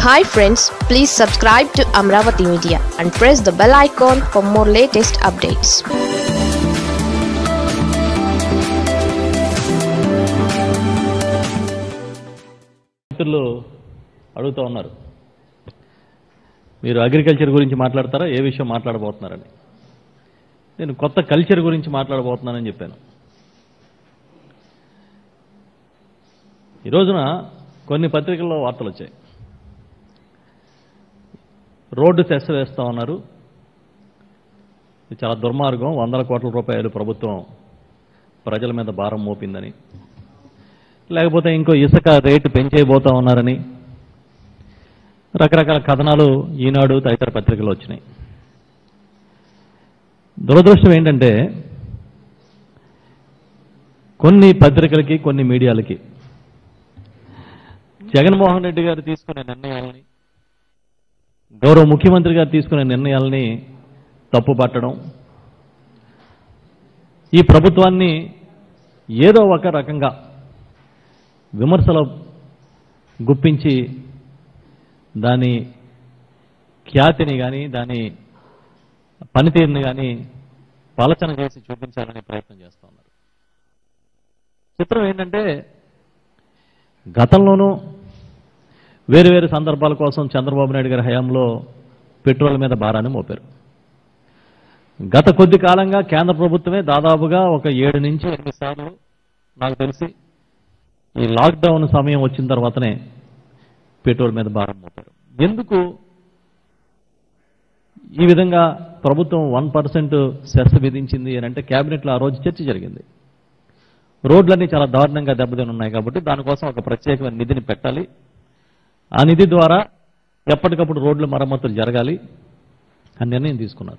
hi friends please subscribe to Amaravati media and press the bell icon for more latest updates మిత్రులు అడుగుతూ ఉన్నారు మీరు agriculture గురించి మాట్లాడతారా ఏ విషయం మాట్లాడబోతున్నారని నేను కొత్త కల్చర్ గురించి మాట్లాడబోతున్నానని చెప్పాను ఈ రోజున కొన్ని పత్రికల్లో వార్తలు వచ్చాయి రోడ్డు సెస్ వేస్తా ఉన్నారు ఇది చాలా దుర్మార్గం వందల కోట్ల రూపాయలు ప్రభుత్వం ప్రజల మీద భారం మోపిందని లేకపోతే ఇంకో ఇసుక రేటు పెంచేయబోతా ఉన్నారని రకరకాల కథనాలు ఈనాడు తదితర పత్రికలు వచ్చినాయి దురదృష్టం ఏంటంటే కొన్ని పత్రికలకి కొన్ని మీడియాలకి జగన్మోహన్ రెడ్డి గారు తీసుకునే నిర్ణయాలని గౌరవ ముఖ్యమంత్రి గారు తీసుకునే నిర్ణయాలని తప్పుపట్టడం ఈ ప్రభుత్వాన్ని ఏదో ఒక రకంగా విమర్శలు గుప్పించి దాని ఖ్యాతిని కానీ దాని పనితీరుని కానీ పలచన చేసి చూపించాలనే ప్రయత్నం చేస్తూ ఉన్నారు చిత్రం ఏంటంటే గతంలోనూ వేరు వేరు సందర్భాల కోసం చంద్రబాబు నాయుడు గారి హయాంలో పెట్రోల్ మీద భారాన్ని మోపారు గత కొద్ది కాలంగా కేంద్ర ప్రభుత్వమే దాదాపుగా ఒక ఏడు నుంచి ఎనిమిది సార్లు నాకు తెలిసి ఈ లాక్డౌన్ సమయం వచ్చిన తర్వాతనే పెట్రోల్ మీద భారం మోపారు ఎందుకు ఈ విధంగా ప్రభుత్వం వన్ పర్సెంట్ సెస్ విధించింది అని అంటే క్యాబినెట్లో ఆ రోజు చర్చ జరిగింది రోడ్లన్నీ చాలా దారుణంగా దెబ్బతిని ఉన్నాయి కాబట్టి దానికోసం ఒక ప్రత్యేకమైన నిధిని పెట్టాలి ఆ నిధి ద్వారా ఎప్పటికప్పుడు రోడ్ల మరమ్మతులు జరగాలి అని నిర్ణయం తీసుకున్నారు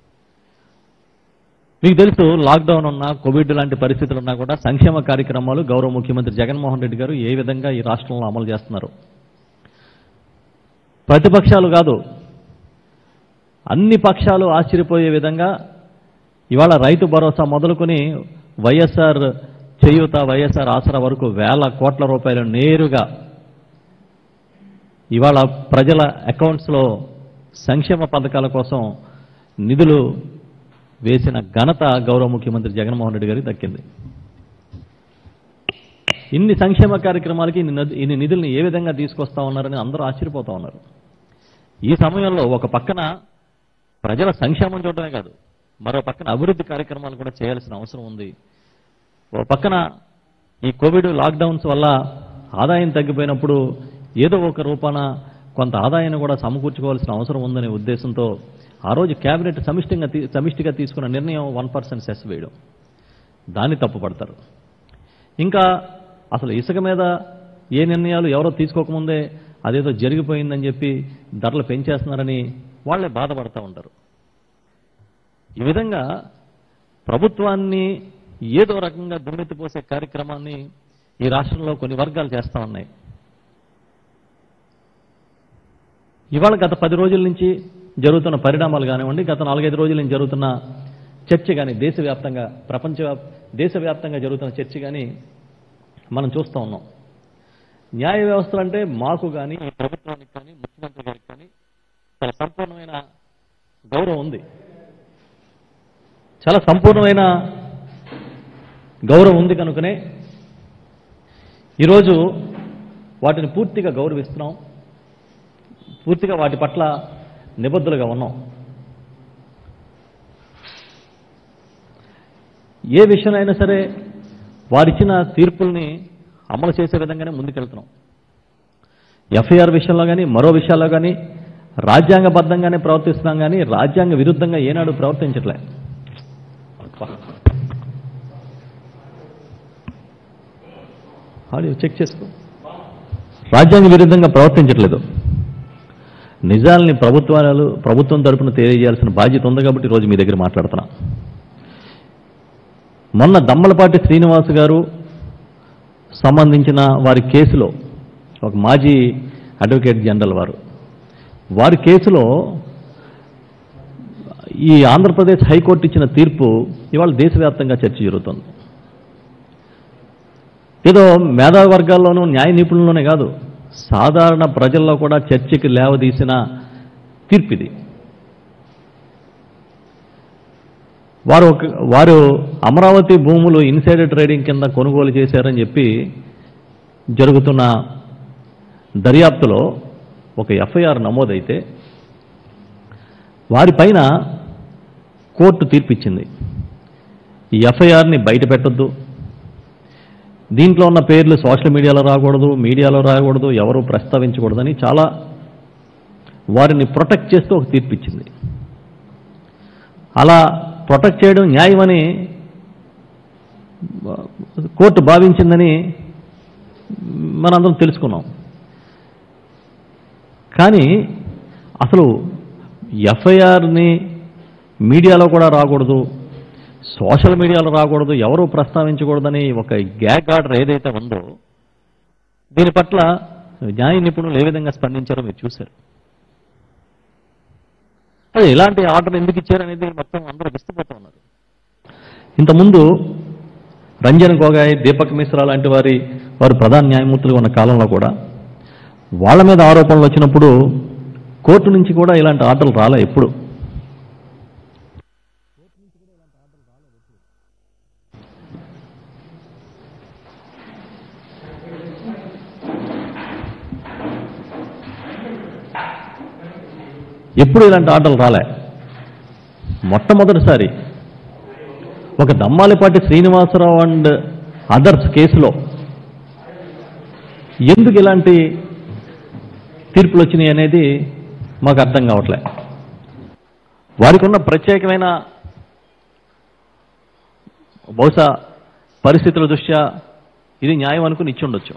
మీకు తెలుసు లాక్డౌన్ ఉన్నా కోవిడ్ లాంటి పరిస్థితులు ఉన్నా కూడా సంక్షేమ కార్యక్రమాలు గౌరవ ముఖ్యమంత్రి జగన్మోహన్ రెడ్డి గారు ఏ విధంగా ఈ రాష్ట్రంలో అమలు చేస్తున్నారు ప్రతిపక్షాలు కాదు అన్ని పక్షాలు ఆశ్చర్యపోయే విధంగా ఇవాళ రైతు భరోసా మొదలుకొని వైఎస్ఆర్ చేయూత వైఎస్ఆర్ ఆసరా వరకు వేల కోట్ల రూపాయలు నేరుగా ఇవాళ ప్రజల అకౌంట్స్లో సంక్షేమ పథకాల కోసం నిధులు వేసిన ఘనత గౌరవ ముఖ్యమంత్రి జగన్మోహన్ రెడ్డి గారికి దక్కింది ఇన్ని సంక్షేమ కార్యక్రమాలకి ఇన్ని నది- ఇన్ని నిధుల్ని ఏ విధంగా తీసుకొస్తా ఉన్నారని అందరూ ఆశ్చర్యపోతా ఉన్నారు ఈ సమయంలో ఒక పక్కన ప్రజల సంక్షేమం చూడటమే కాదు మరో పక్కన అభివృద్ధి కార్యక్రమాలు కూడా చేయాల్సిన అవసరం ఉంది ఓ పక్కన ఈ కోవిడ్ లాక్డౌన్స్ వల్ల ఆదాయం తగ్గిపోయినప్పుడు ఏదో ఒక రూపాన కొంత ఆదాయాన్ని కూడా సమకూర్చుకోవాల్సిన అవసరం ఉందనే ఉద్దేశంతో ఆ రోజు కేబినెట్ సమిష్టిగా తీ- సమిష్టిగా తీసుకున్న నిర్ణయం వన్ పర్సెంట్ సెస్ వేయడం దాన్ని తప్పుపడతారు ఇంకా అసలు ఇసుక మీద ఏ నిర్ణయాలు ఎవరో తీసుకోకముందే అదేదో జరిగిపోయిందని చెప్పి ధరలు పెంచేస్తున్నారని వాళ్ళే బాధపడతా ఉంటారు ఈ విధంగా ప్రభుత్వాన్ని ఏదో రకంగా దుమ్మెత్తిపోసే కార్యక్రమాన్ని ఈ రాష్ట్రంలో కొన్ని వర్గాలు చేస్తా ఉన్నాయి ఇవాళ గత పది రోజుల నుంచి జరుగుతున్న పరిణామాలు కానివ్వండి గత నాలుగైదు రోజుల నుంచి జరుగుతున్న చర్చ కానీ దేశవ్యాప్తంగా ప్రపంచ దేశవ్యాప్తంగా జరుగుతున్న చర్చ కానీ మనం చూస్తూ ఉన్నాం న్యాయ వ్యవస్థలు అంటే మాకు కానీ ఈ ప్రభుత్వానికి కానీ ముఖ్యమంత్రి గారికి కానీ చాలా సంపూర్ణమైన గౌరవం ఉంది చాలా సంపూర్ణమైన గౌరవం ఉంది కనుకనే ఈరోజు వాటిని పూర్తిగా గౌరవిస్తున్నాం పూర్తిగా వాటి పట్ల నిబద్ధులుగా ఉన్నాం ఏ విషయంలో సరే వారిచ్చిన తీర్పుల్ని అమలు చేసే విధంగానే ముందుకెళ్తున్నాం ఎఫ్ఐఆర్ విషయంలో కానీ మరో విషయాల్లో కానీ రాజ్యాంగబద్ధంగానే ప్రవర్తిస్తున్నాం కానీ రాజ్యాంగ విరుద్ధంగా ఏనాడు ప్రవర్తించట్లే ఆడియో చెక్ చేసుకో రాజ్యాంగ విరుద్ధంగా ప్రవర్తించట్లేదు నిజాల్ని ప్రభుత్వాలు ప్రభుత్వం తరపున తెలియజేయాల్సిన బాధ్యత ఉంది కాబట్టి ఈరోజు మీ దగ్గర మాట్లాడుతున్నా మొన్న దమ్మలపాటి శ్రీనివాస్ గారు సంబంధించిన వారి కేసులో ఒక మాజీ అడ్వకేట్ జనరల్ వారు వారి కేసులో ఈ ఆంధ్రప్రదేశ్ హైకోర్టు ఇచ్చిన తీర్పు ఇవాళ దేశవ్యాప్తంగా చర్చ జరుగుతుంది ఏదో మేధావి వర్గాల్లోనూ న్యాయ నిపుణుల్లోనే కాదు సాధారణ ప్రజల్లో కూడా చర్చకి లేవదీసిన తీర్పు ఇది వారు ఒక వారు అమరావతి భూములు ఇన్సైడర్ ట్రేడింగ్ కింద కొనుగోలు చేశారని చెప్పి జరుగుతున్న దర్యాప్తులో ఒక ఎఫ్ఐఆర్ నమోదైతే వారిపైన కోర్టు తీర్పిచ్చింది ఈ ఎఫ్ఐఆర్ని బయట పెట్టొద్దు దీంట్లో ఉన్న పేర్లు సోషల్ మీడియాలో రాకూడదు మీడియాలో రాకూడదు ఎవరు ప్రస్తావించకూడదని చాలా వారిని ప్రొటెక్ట్ చేస్తూ ఒక తీర్పిచ్చింది అలా ప్రొటెక్ట్ చేయడం న్యాయమని కోర్టు భావించిందని మనందరం తెలుసుకున్నాం కానీ అసలు ఎఫ్ఐఆర్ని మీడియాలో కూడా రాకూడదు సోషల్ మీడియాలో రాకూడదు ఎవరు ప్రస్తావించకూడదని ఒక గ్యాగ్ ఆర్డర్ ఏదైతే ఉందో దీని పట్ల న్యాయ నిపుణులు ఏ విధంగా స్పందించారో మీరు చూశారు అదే ఇలాంటి ఆర్డర్ ఎందుకు ఇచ్చారనేది మొత్తం అందరూ విస్తుపోతూ ఉన్నారు ఇంతకుముందు రంజన్ గోగాయ్ దీపక్ మిశ్రా లాంటి వారి వారు ప్రధాన న్యాయమూర్తులు ఉన్న కాలంలో కూడా వాళ్ళ మీద ఆరోపణలు వచ్చినప్పుడు కోర్టు నుంచి కూడా ఇలాంటి ఆర్డర్లు రాలే ఎప్పుడు ఎప్పుడు ఇలాంటి ఆర్డర్లు రాలే మొట్టమొదటిసారి ఒక దమ్మాలిపాటి శ్రీనివాసరావు అండ్ అదర్స్ కేసులో ఎందుకు ఇలాంటి తీర్పులు వచ్చినాయి అనేది మాకు అర్థం కావట్లే వారికి ఉన్న ప్రత్యేకమైన బహుశా పరిస్థితుల దృష్ట్యా ఇది న్యాయం అనుకుని ఇచ్చి ఉండొచ్చు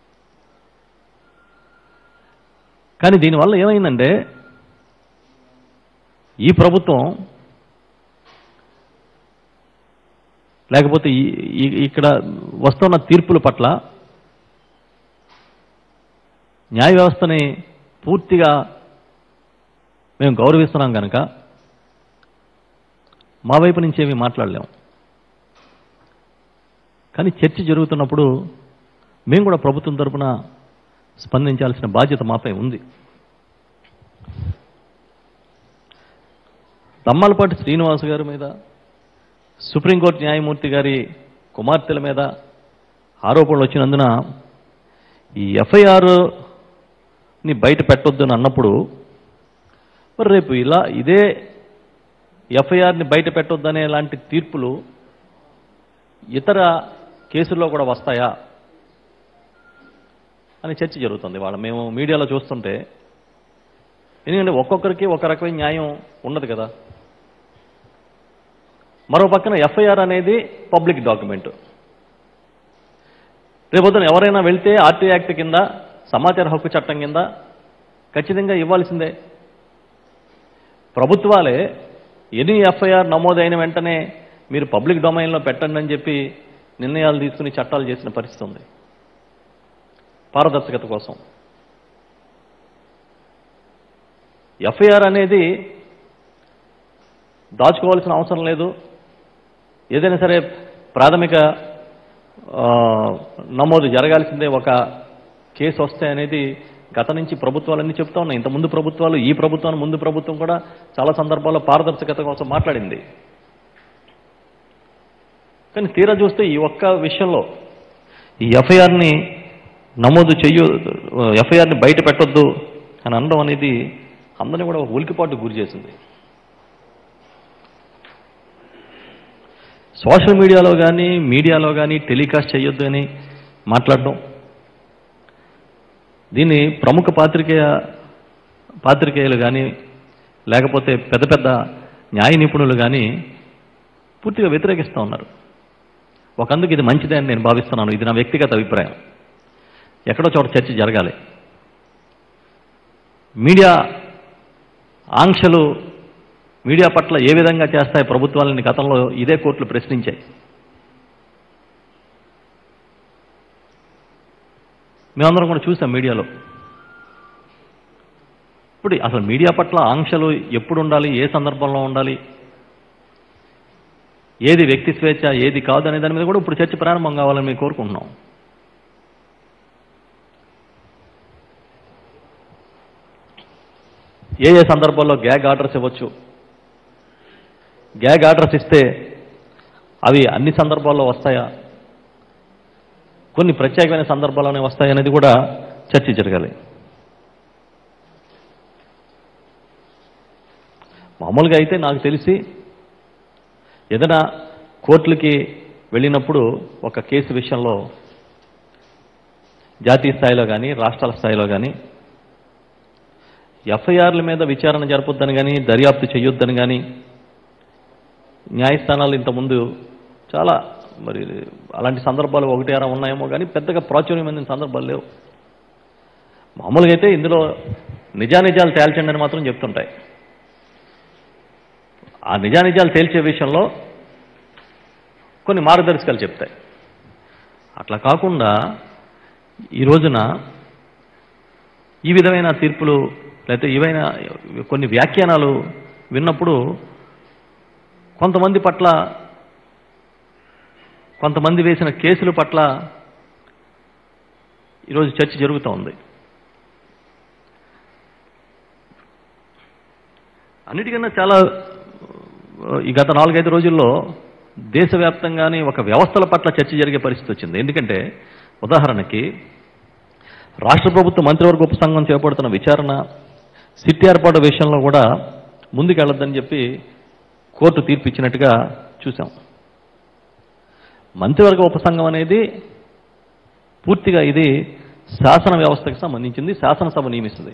కానీ దీనివల్ల ఏమైందంటే ఈ ప్రభుత్వం లేకపోతే ఈ- ఈ- ఇక్కడ వస్తున్న తీర్పుల పట్ల న్యాయ వ్యవస్థని పూర్తిగా మేము గౌరవిస్తున్నాం కనుక మా వైపు నుంచి ఏమీ మాట్లాడలేము కానీ చర్చ జరుగుతున్నప్పుడు మేము కూడా ప్రభుత్వం తరపున స్పందించాల్సిన బాధ్యత మాపై ఉంది తమ్మలపాటి శ్రీనివాస్ గారి మీద సుప్రీంకోర్టు న్యాయమూర్తి గారి కుమార్తెల మీద ఆరోపణలు వచ్చినందున ఈ ఎఫ్ఐఆర్ని బయట పెట్టొద్దని అన్నప్పుడు మరి రేపు ఇలా ఇదే ఎఫ్ఐఆర్ని బయట పెట్టొద్దనే లాంటి తీర్పులు ఇతర కేసుల్లో కూడా వస్తాయా అని చర్చ జరుగుతుంది వాళ్ళ మేము మీడియాలో చూస్తుంటే ఎందుకంటే ఒక్కొక్కరికి ఒక రకమైన న్యాయం ఉండదు కదా మరో పక్కన ఎఫ్ఐఆర్ అనేది పబ్లిక్ డాక్యుమెంట్ రేపొద్దున ఎవరైనా వెళ్తే ఆర్టీ యాక్ట్ కింద సమాచార హక్కు చట్టం కింద ఖచ్చితంగా ఇవ్వాల్సిందే ప్రభుత్వాలే ఎన్ని ఎఫ్ఐఆర్ నమోదైన వెంటనే మీరు పబ్లిక్ డొమైన్లో పెట్టండి అని చెప్పి నిర్ణయాలు తీసుకుని చట్టాలు చేసిన పరిస్థితి ఉంది పారదర్శకత కోసం ఎఫ్ఐఆర్ అనేది దాచుకోవాల్సిన అవసరం లేదు ఏదైనా సరే ప్రాథమిక ఆ, నమోదు జరగాల్సిందే ఒక కేసు వస్తే అనేది గత నుంచి ప్రభుత్వాలన్నీ చెప్తా ఉన్నాయి ఇంతకుముందు ప్రభుత్వాలు ఈ ప్రభుత్వం ముందు ప్రభుత్వం కూడా చాలా సందర్భాల్లో పారదర్శకత కోసం మాట్లాడింది కానీ తీరా చూస్తే ఈ ఒక్క విషయంలో ఈ ఎఫ్ఐఆర్ని నమోదు చెయ్యు ఎఫ్ఐఆర్ని బయట పెట్టొద్దు అని అనడం అనేది అందరినీ కూడా ఒక ఉలికిపాటు గురి చేసింది సోషల్ మీడియాలో కానీ మీడియాలో కానీ టెలికాస్ట్ చేయొద్దు అని మాట్లాడడం దీన్ని ప్రముఖ పాత్రికేయ పాత్రికేయులు కానీ లేకపోతే పెద్ద పెద్ద న్యాయ నిపుణులు కానీ పూర్తిగా వ్యతిరేకిస్తూ ఉన్నారు ఒకందుకు ఇది మంచిదే అని నేను భావిస్తున్నాను ఇది నా వ్యక్తిగత అభిప్రాయం ఎక్కడో చోట చర్చ జరగాలి మీడియా ఆంక్షలు మీడియా పట్ల ఏ విధంగా చేస్తాయి ప్రభుత్వాలని గతంలో ఇదే కోర్టులు ప్రశ్నించాయి మేమందరం కూడా చూసాం మీడియాలో ఇప్పుడు అసలు మీడియా పట్ల ఆంక్షలు ఎప్పుడు ఉండాలి ఏ సందర్భంలో ఉండాలి ఏది వ్యక్తి స్వేచ్ఛ ఏది కాదు అనే దాని మీద కూడా ఇప్పుడు చర్చ ప్రారంభం కావాలని మేము కోరుకుంటున్నాం ఏ ఏ సందర్భాల్లో గ్యాగ్ ఆర్డర్స్ ఇవ్వచ్చు గ్యాగ్ ఆర్డర్స్ ఇస్తే అవి అన్ని సందర్భాల్లో వస్తాయా కొన్ని ప్రత్యేకమైన సందర్భాల్లోనే వస్తాయి అనేది కూడా చర్చ జరగాలి మామూలుగా అయితే నాకు తెలిసి ఏదైనా కోర్టులకి వెళ్ళినప్పుడు ఒక కేసు విషయంలో జాతీయ స్థాయిలో కానీ రాష్ట్రాల స్థాయిలో కానీ ఎఫ్ఐఆర్ల మీద విచారణ జరపొద్దని కానీ దర్యాప్తు చేయొద్దని కానీ న్యాయస్థానాలు ఇంతకుముందు చాలా మరి అలాంటి సందర్భాలు ఒకటి అరా ఉన్నాయేమో కానీ పెద్దగా ప్రాచుర్యమైన సందర్భాలు లేవు మామూలుగా అయితే ఇందులో నిజానిజాలు తేల్చండి అని మాత్రం చెప్తుంటాయి ఆ నిజానిజాలు తేల్చే విషయంలో కొన్ని మార్గదర్శకాలు చెప్తాయి అట్లా కాకుండా ఈ రోజున ఈ విధమైన తీర్పులు లేకపోతే ఇవైన కొన్ని వ్యాఖ్యానాలు విన్నప్పుడు కొంతమంది పట్ల కొంతమంది వేసిన కేసుల పట్ల ఈరోజు చర్చ జరుగుతూ ఉంది అన్నిటికన్నా చాలా ఆ, ఈ గత నాలుగైదు రోజుల్లో దేశవ్యాప్తంగానే ఒక వ్యవస్థల పట్ల చర్చ జరిగే పరిస్థితి వచ్చింది ఎందుకంటే ఉదాహరణకి రాష్ట్ర ప్రభుత్వ మంత్రివర్గ ఉపసంఘం చేపడుతున్న విచారణ సిట్ ఏర్పాటు విషయంలో కూడా ముందుకెళ్ళొద్దని చెప్పి కోర్టు తీర్పు ఇచ్చినట్టుగా చూసాం మంత్రివర్గ ఉపసంఘం అనేది పూర్తిగా ఇది శాసన వ్యవస్థకి సంబంధించింది శాసనసభ నియమిస్తుంది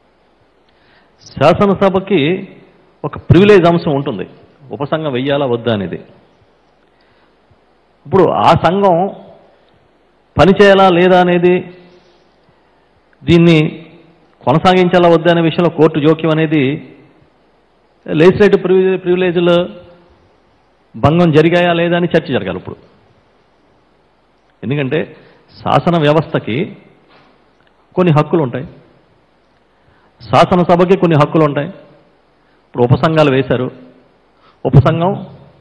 శాసనసభకి ఒక ప్రివిలేజ్ అంశం ఉంటుంది ఉపసంఘం వెయ్యాలా వద్దా అనేది ఇప్పుడు ఆ సంఘం పనిచేయాలా లేదా అనేది దీన్ని కొనసాగించాలా వద్దా అనే విషయంలో కోర్టు జోక్యం అనేది లెజిస్లేటివ్ ప్రివిలే ప్రివిలేజ్లు భంగం జరిగాయా లేదా అని చర్చ జరగాలి ఇప్పుడు ఎందుకంటే శాసన వ్యవస్థకి కొన్ని హక్కులు ఉంటాయి శాసనసభకి కొన్ని హక్కులు ఉంటాయి ఇప్పుడు ఉపసంఘాలు వేశారు ఉపసంఘం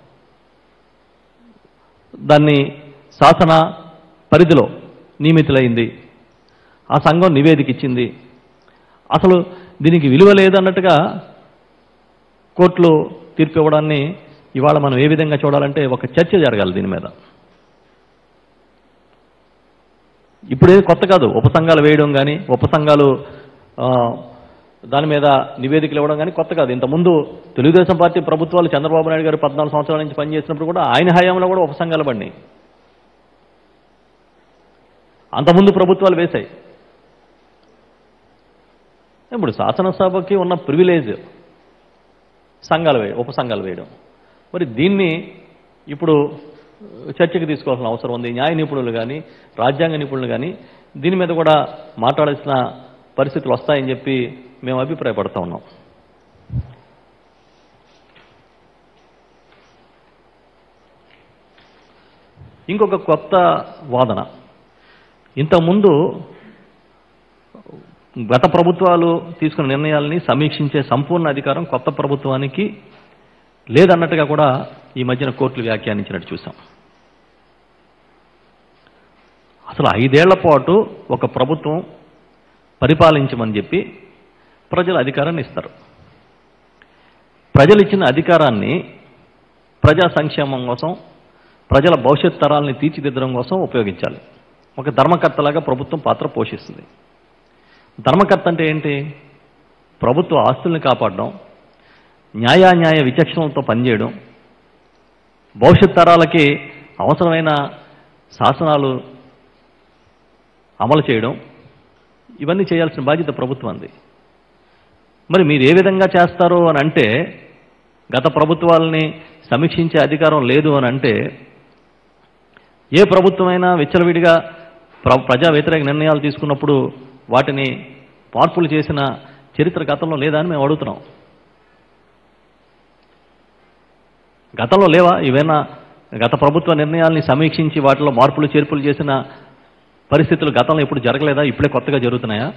దాన్ని శాసన పరిధిలో నియమితులైంది ఆ సంఘం నివేదిక ఇచ్చింది అసలు దీనికి విలువ లేదన్నట్టుగా కోర్టులు తీర్పు ఇవ్వడాన్ని ఇవాళ మనం ఏ విధంగా చూడాలంటే ఒక చర్చ జరగాలి దీని మీద ఇప్పుడేది కొత్త కాదు ఉపసంఘాలు వేయడం కానీ ఉపసంఘాలు ఆ, దాని మీద నివేదికలు ఇవ్వడం కానీ కొత్త కాదు ఇంతకుముందు తెలుగుదేశం పార్టీ ప్రభుత్వాలు చంద్రబాబు నాయుడు గారు పద్నాలుగు సంవత్సరాల నుంచి పనిచేసినప్పుడు కూడా ఆయన హయాంలో కూడా ఉపసంఘాలు పడినాయి అంతకుముందు ప్రభుత్వాలు వేశాయి ఇప్పుడు శాసనసభకి ఉన్న ప్రివిలేజ్ సంఘాలు వేయ ఉపసంఘాలు వేయడం మరి దీన్ని ఇప్పుడు చర్చకు తీసుకోవాల్సిన అవసరం ఉంది న్యాయ నిపుణులు కానీ రాజ్యాంగ నిపుణులు కానీ దీని మీద కూడా మాట్లాడాల్సిన పరిస్థితులు వస్తాయని చెప్పి మేము అభిప్రాయపడతా ఉన్నాం ఇంకొక కొత్త వాదన ఇంతకుముందు గత ప్రభుత్వాలు తీసుకున్న నిర్ణయాల్ని సమీక్షించే సంపూర్ణ అధికారం కొత్త ప్రభుత్వానికి లేదన్నట్టుగా కూడా ఈ మధ్యన కోర్టులు వ్యాఖ్యానించినట్టు చూసాం అసలు ఐదేళ్ల పాటు ఒక ప్రభుత్వం పరిపాలించమని చెప్పి ప్రజలు అధికారాన్ని ఇస్తారు ప్రజలు ఇచ్చిన అధికారాన్ని ప్రజా సంక్షేమం కోసం ప్రజల భవిష్యత్ తరాలని తీర్చిదిద్దడం కోసం ఉపయోగించాలి ఒక ధర్మకర్తలాగా ప్రభుత్వం పాత్ర పోషిస్తుంది ధర్మకర్త అంటే ఏంటి ప్రభుత్వ ఆస్తుల్ని కాపాడడం న్యాయాన్యాయ విచక్షణలతో పనిచేయడం భవిష్యత్ తరాలకి అవసరమైన శాసనాలు అమలు చేయడం ఇవన్నీ చేయాల్సిన బాధ్యత ప్రభుత్వంది మరి మీరు ఏ విధంగా చేస్తారు అని అంటే గత ప్రభుత్వాలని సమీక్షించే అధికారం లేదు అని అంటే ఏ ప్రభుత్వమైనా విచ్చలవిడిగా ప్ర ప్రజా వ్యతిరేక నిర్ణయాలు తీసుకున్నప్పుడు వాటిని మార్పులు చేసిన చరిత్ర గతంలో లేదా అని మేము అడుగుతున్నాం గతంలో లేవా ఇవైనా గత ప్రభుత్వ నిర్ణయాల్ని సమీక్షించి వాటిలో మార్పులు చేర్పులు చేసిన పరిస్థితులు గతంలో ఇప్పుడు జరగలేదా ఇప్పుడే కొత్తగా జరుగుతున్నాయా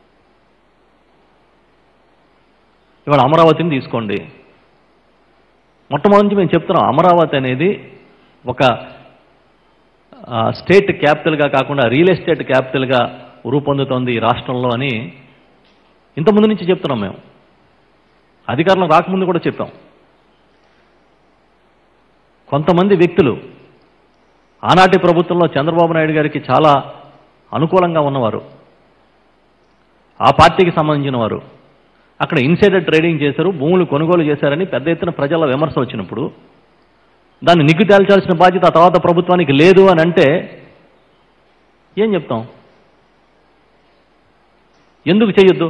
ఇవాళ అమరావతిని తీసుకోండి మొట్టమొదటి నుంచి మేము చెప్తున్నాం అమరావతి అనేది ఒక ఆ, స్టేట్ క్యాపిటల్గా కాకుండా రియల్ ఎస్టేట్ క్యాపిటల్గా రూపొందుతోంది ఈ రాష్ట్రంలో అని ఇంతకుముందు నుంచి చెప్తున్నాం మేము అధికారంలో రాకముందు కూడా చెప్పాం కొంతమంది వ్యక్తులు ఆనాటి ప్రభుత్వంలో చంద్రబాబు నాయుడు గారికి చాలా అనుకూలంగా ఉన్నవారు ఆ పార్టీకి సంబంధించిన వారు అక్కడ ఇన్సైడర్ ట్రేడింగ్ చేశారు భూములు కొనుగోలు చేశారని పెద్ద ఎత్తున ప్రజల విమర్శ వచ్చినప్పుడు దాన్ని నిగ్గు తేల్చాల్సిన బాధ్యత ఆ తర్వాత ప్రభుత్వానికి లేదు అని అంటే ఏం చెప్తాం ఎందుకు చేయొద్దు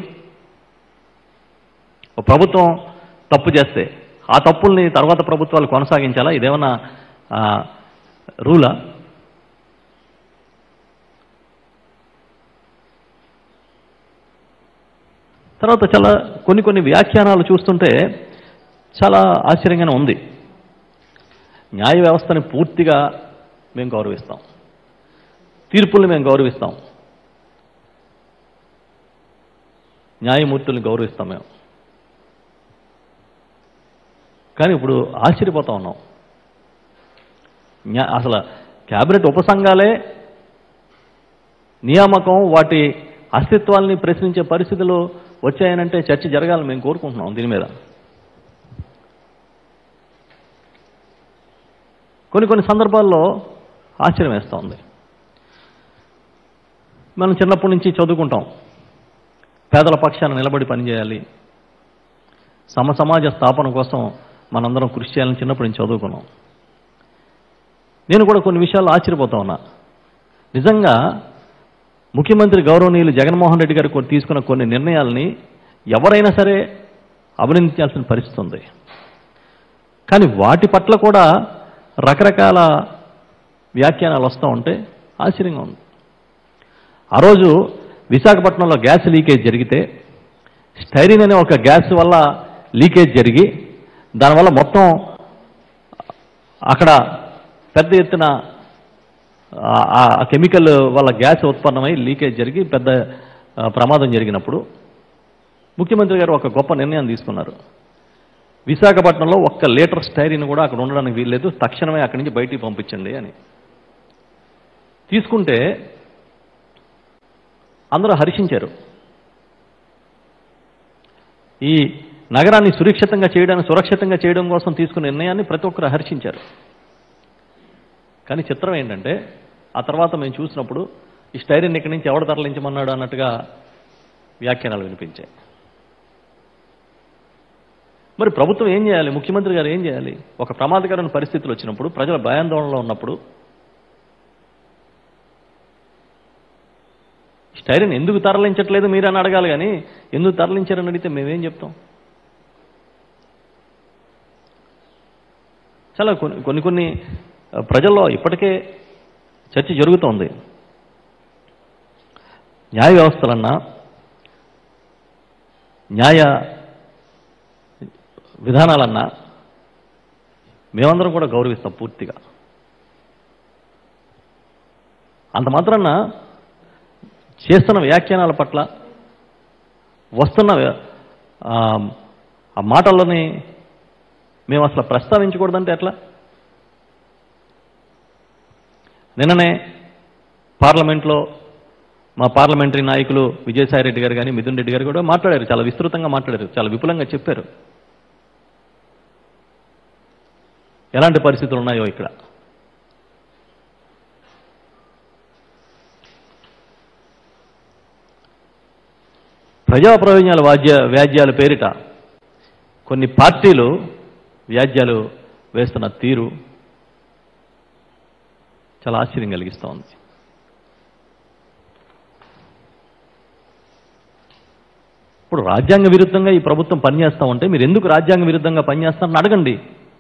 ఒక ప్రభుత్వం తప్పు చేస్తే ఆ తప్పుల్ని తర్వాత ప్రభుత్వాలు కొనసాగించాలా ఇదేమన్నా ఆ, రూలా తర్వాత చాలా కొన్ని కొన్ని వ్యాఖ్యానాలు చూస్తుంటే చాలా ఆశ్చర్యంగానే ఉంది న్యాయ వ్యవస్థని పూర్తిగా మేము గౌరవిస్తాం తీర్పుల్ని మేము గౌరవిస్తాం న్యాయమూర్తుల్ని గౌరవిస్తాం మేము కానీ ఇప్పుడు ఆశ్చర్యపోతా ఉన్నాం న్యా- అసలు క్యాబినెట్ ఉపసంఘాలే నియామకం వాటి అస్తిత్వాల్ని ప్రశ్నించే పరిస్థితులు వచ్చాయనంటే చర్చ జరగాలని మేము కోరుకుంటున్నాం దీని మీద కొన్ని కొన్ని సందర్భాల్లో ఆశ్చర్యం వేస్తూ ఉంది మనం చిన్నప్పటి నుంచి చదువుకుంటాం పేదల పక్షాన నిలబడి పనిచేయాలి సమ సమాజ స్థాపన కోసం మనందరం కృషి చేయాలని చిన్నప్పటి నుంచి చదువుకున్నాం నేను కూడా కొన్ని విషయాల్లో ఆశ్చర్యపోతా ఉన్నా నిజంగా ముఖ్యమంత్రి గౌరవనీయులు జగన్మోహన్ రెడ్డి గారు కొన్ని తీసుకున్న కొన్ని నిర్ణయాలని ఎవరైనా సరే అభినందించాల్సిన పరిస్థితి ఉంది కానీ వాటి పట్ల కూడా రకరకాల వ్యాఖ్యానాలు వస్తూ ఉంటే ఆశ్చర్యంగా ఉంది ఆ రోజు విశాఖపట్నంలో గ్యాస్ లీకేజ్ జరిగితే స్టైరిన్ అనే ఒక గ్యాస్ వల్ల లీకేజ్ జరిగి దానివల్ల మొత్తం అక్కడ పెద్ద ఎత్తున ఆ- ఆ కెమికల్ వల్ల గ్యాస్ ఉత్పన్నమై లీకేజ్ జరిగి పెద్ద ఆ, ప్రమాదం జరిగినప్పుడు ముఖ్యమంత్రి గారు ఒక గొప్ప నిర్ణయం తీసుకున్నారు విశాఖపట్నంలో ఒక్క లీటర్ స్టైరిన్ కూడా అక్కడ ఉండడానికి వీల్లేదు తక్షణమే అక్కడి నుంచి బయటికి పంపించండి అని తీసుకుంటే అందరూ హర్షించారు ఈ నగరాన్ని సురక్షితంగా చేయడానికి సురక్షితంగా చేయడం కోసం తీసుకున్న నిర్ణయాన్ని ప్రతి ఒక్కరు హర్షించారు కానీ చిత్రం ఏంటంటే ఆ తర్వాత మేము చూసినప్పుడు ఈ స్టైరిన్ ఇక్కడి నుంచి ఎవడు తరలించమన్నాడు అన్నట్టుగా వ్యాఖ్యానాలు వినిపించాయి మరి ప్రభుత్వం ఏం చేయాలి ముఖ్యమంత్రి గారు ఏం చేయాలి ఒక ప్రమాదకరమైన పరిస్థితులు వచ్చినప్పుడు ప్రజల భయాందోళనలో ఉన్నప్పుడు స్టైరిన్ ఎందుకు తరలించట్లేదు మీరని అడగాలి కానీ ఎందుకు తరలించారని అడిగితే మేమేం చెప్తాం చాలా కొన్ని కొన్ని కొన్ని ఆ, ప్రజల్లో ఇప్పటికే చర్చ జరుగుతోంది న్యాయ వ్యవస్థలన్నా న్యాయ విధానాలన్నా మేమందరం కూడా గౌరవిస్తాం పూర్తిగా అంత మాత్రాన చేస్తున్న వ్యాఖ్యానాల పట్ల వస్తున్న ఆ, ఆ మాటలని మేము అసలు ప్రస్తావించకూడదంటే ఎట్లా నిన్ననే పార్లమెంట్లో మా పార్లమెంటరీ నాయకులు విజయసాయి రెడ్డి గారు కానీ మిథున్ రెడ్డి గారు కూడా మాట్లాడారు చాలా విస్తృతంగా మాట్లాడారు చాలా విపులంగా చెప్పారు ఎలాంటి పరిస్థితులు ఉన్నాయో ఇక్కడ ప్రజా ప్రయోజనాల వాద్య వ్యాజ్యాల పేరిట కొన్ని పార్టీలు వ్యాజ్యాలు వేస్తున్న తీరు చాలా ఆశ్చర్యం కలిగిస్తూ ఉంది ఇప్పుడు రాజ్యాంగ విరుద్ధంగా ఈ ప్రభుత్వం పనిచేస్తూ ఉంటే మీరు ఎందుకు రాజ్యాంగ విరుద్ధంగా పనిచేస్తారని అడగండి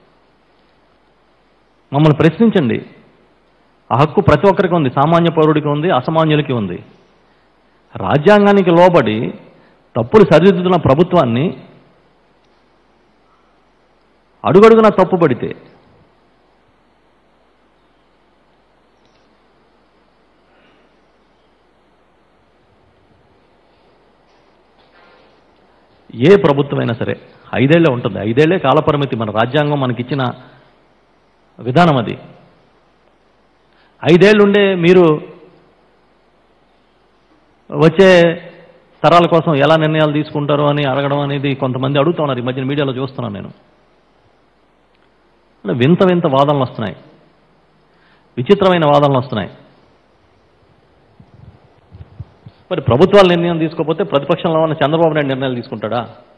మమ్మల్ని ప్రశ్నించండి ఆ హక్కు ప్రతి ఒక్కరికి ఉంది సామాన్య పౌరుడికి ఉంది అసామాన్యులకి ఉంది రాజ్యాంగానికి లోబడి తప్పులు సరిదిద్దుతున్న ప్రభుత్వాన్ని అడుగడుగున తప్పుపడితే ఏ ప్రభుత్వమైనా సరే ఐదేళ్లే ఉంటుంది ఐదేళ్లే కాలపరిమితి మన రాజ్యాంగం మనకిచ్చిన విధానం అది ఐదేళ్లుండే మీరు వచ్చే తరాల కోసం ఎలా నిర్ణయాలు తీసుకుంటారు అని అడగడం అనేది కొంతమంది అడుగుతున్నారు ఈ మధ్యన మీడియాలో చూస్తున్నాను నేను అంటే వింత వింత వాదనలు వస్తున్నాయి విచిత్రమైన వాదనలు వస్తున్నాయి మరి ప్రభుత్వాలు నిర్ణయం తీసుకోకపోతే ప్రతిపక్షంలో ఉన్న చంద్రబాబు నాయుడు నిర్ణయాలు తీసుకుంటాడా